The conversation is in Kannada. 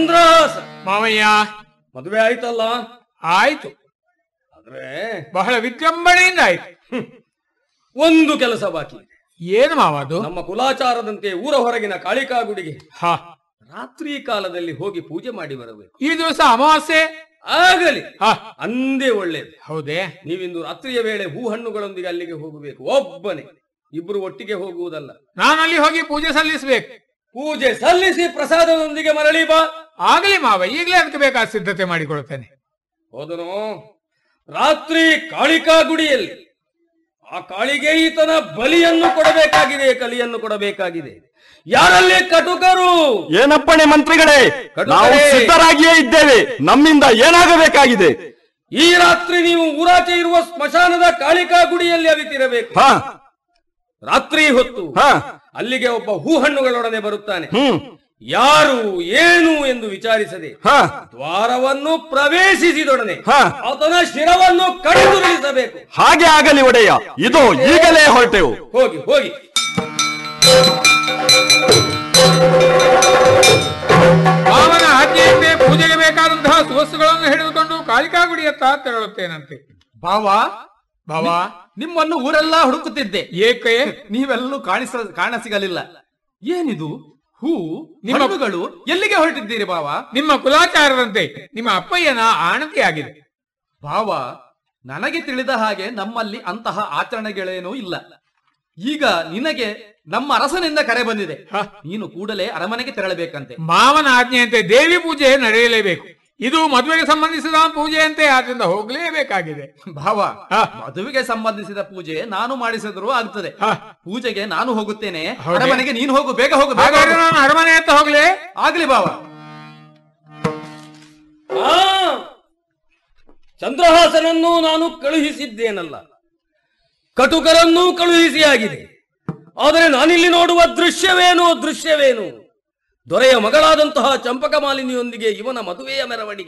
ಚಂದ್ರಹಾಸ ಮಾವಯ್ಯ ಮದುವೆ ಆಯ್ತಲ್ಲ ಆಯ್ತು ಆದ್ರೆ ಬಹಳ ವಿಜೃಂಭಣೆಯಿಂದ ಆಯ್ತು ಒಂದು ಕೆಲಸ ಬಾಕಿ ಇದೆ. ಏನು ಮಾವ ಅದು ನಮ್ಮ ಕುಲಾಚಾರದಂತೆ ಊರ ಹೊರಗಿನ ಕಾಳಿಕಾ ಗುಡಿಗೆ ಹಾ ರಾತ್ರಿ ಕಾಲದಲ್ಲಿ ಹೋಗಿ ಪೂಜೆ ಮಾಡಿ ಬರಬೇಕು ಈ ದಿವಸ ಅಮಾವಾಸ್ಯೆ ಆಗಲಿ ಹಾ ಅಂದೇ ಒಳ್ಳೇದು ಹೌದೇ ನೀವಿಂದು ರಾತ್ರಿಯ ವೇಳೆ ಹೂ ಹಣ್ಣುಗಳೊಂದಿಗೆ ಅಲ್ಲಿಗೆ ಹೋಗಬೇಕು ಒಬ್ಬನೇ ಇಬ್ರು ಒಟ್ಟಿಗೆ ಹೋಗುವುದಲ್ಲ ನಾನು ಅಲ್ಲಿ ಹೋಗಿ ಪೂಜೆ ಸಲ್ಲಿಸಬೇಕು ಪೂಜೆ ಸಲ್ಲಿಸಿ ಪ್ರಸಾದದೊಂದಿಗೆ ಮರಳಿ ಬಾ ಆಗಲಿ ಮಾವ ಈಗಲೇ ಅದಕ್ಕೆ ಬೇಕಾದ ಸಿದ್ಧತೆ ಮಾಡಿಕೊಳ್ತೇನೆ ಹೋದನು ರಾತ್ರಿ ಕಾಳಿಕಾ ಗುಡಿಯಲ್ಲಿ ಆ ಕಾಳಿಗೆ ಈತನ ಬಲಿಯನ್ನು ಕೊಡಬೇಕಾಗಿದೆ ಕಲಿಯನ್ನು ಕೊಡಬೇಕಾಗಿದೆ ಯಾರಲ್ಲಿ ಕಟುಕರು ಏನಪ್ಪಣೆ ಮಂತ್ರಿಗಳೇ ಕಟುಕರೇ. ನಾವು ಸಿದ್ಧರಾಗಿಯೇ ಇದ್ದೇವೆ ನಮ್ಮಿಂದ ಏನಾಗಬೇಕಾಗಿದೆ ಈ ರಾತ್ರಿ ನೀವು ಊರಾಚೆ ಇರುವ ಸ್ಮಶಾನದ ಕಾಳಿಕಾ ಗುಡಿಯಲ್ಲಿ ಅವಿತಿರಬೇಕು ಹ ರಾತ್ರಿ ಹೊತ್ತು ಹ ಅಲ್ಲಿಗೆ ಒಬ್ಬ ಹೂ ಹಣ್ಣುಗಳೊಡನೆ ಬರುತ್ತಾನೆ ಹ್ಮ್ ಯಾರು ಏನು ಎಂದು ವಿಚಾರಿಸದೆ ಹ ದ್ವಾರವನ್ನು ಪ್ರವೇಶಿಸಿದೊಡನೆ ಹ. ಆತನ ಶಿರವನ್ನು ಕಡಿದುರುಳಿಸಬೇಕು ಹಾಗೆ ಆಗಲಿ ಒಡೆಯ ಇದು ಈಗಲೇ ಹೊರಟೆವು ಹೋಗಿ ಹೋಗಿ ಮಾವನ ಆಜ್ಞೆಯಂತೆ ಪೂಜೆಗೆ ಬೇಕಾದಂತಹ ಸುವಸ್ತುಗಳನ್ನು ಹಿಡಿದುಕೊಂಡು ಕಾಳಿಕಾ ಗುಡಿಯತ್ತ ತೆರಳುತ್ತೇನಂತೆ ಭಾವ ಭಾವ ನಿಮ್ಮನ್ನು ಊರೆಲ್ಲ ಹುಡುಕುತ್ತಿದ್ದೆ ಏಕೆ ನೀವೆಲ್ಲೂ ಕಾಣಿಸ ಕಾಣ ಸಿಗಲಿಲ್ಲ ಏನಿದು ಹೂ ನಿಮ್ಮ- ಹಣ್ಣುಗಳು ಎಲ್ಲಿಗೆ ಹೊರಟಿದ್ದೀರಿ ಭಾವ ನಿಮ್ಮ ಕುಲಾಚಾರದಂತೆ ನಿಮ್ಮ ಅಪ್ಪಯ್ಯನ ಆಣತಿ ಆಗಿದೆ ಭಾವ ನನಗೆ ತಿಳಿದ ಹಾಗೆ ನಮ್ಮಲ್ಲಿ ಅಂತಹ ಆಚರಣೆಗಳೇನೂ ಇಲ್ಲ ಈಗ ನಿನಗೆ ನಮ್ಮ ಅರಸನಿಂದ ಕರೆ ಬಂದಿದೆ ಹ. ನೀನು ಕೂಡಲೇ ಅರಮನೆಗೆ ತೆರಳಬೇಕಂತೆ ಮಾವನ ಆಜ್ಞೆಯಂತೆ ದೇವಿ ಪೂಜೆ ನಡೆಯಲೇಬೇಕು ಇದು ಮದುವೆಗೆ ಸಂಬಂಧಿಸಿದ ಪೂಜೆಯಂತೆ ಆದ್ರಿಂದ ಹೋಗಲೇಬೇಕಾಗಿದೆ ಭಾವ ಹ. ಮದುವೆಗೆ ಸಂಬಂಧಿಸಿದ ಪೂಜೆ ನಾನು ಮಾಡಿಸಿದ್ರು ಆಗ್ತದೆ ಹ. ಪೂಜೆಗೆ ನಾನು ಹೋಗುತ್ತೇನೆ ಹೌದೇ? ಅರಮನೆಗೆ ನೀನು ಹೋಗು ಬೇಗ ಹೋಗು ಬೇಗ ಹಾಗಾದ್ರೆ ಹೋಗು. ನಾನು ಅರಮನೆ ಅಂತ ಹೋಗ್ಲೇ ಆಗ್ಲಿ ಭಾವ ಆ ಚಂದ್ರಹಾಸನನ್ನು ನಾನು ಕಳುಹಿಸಿದ್ದೇನಲ್ಲ ಕಟುಕರನ್ನೂ ಕಳುಹಿಸಿ ಆಗಿದೆ ಆದರೆ ನಾನಿಲ್ಲಿ ನೋಡುವ ದೃಶ್ಯವೇನು ದೃಶ್ಯವೇನು ದೊರೆಯ ಮಗಳಾದಂತಹ ಚಂಪಕ ಮಾಲಿನಿಯೊಂದಿಗೆ ಇವನ ಮದುವೆಯ ಮೆರವಣಿಗೆ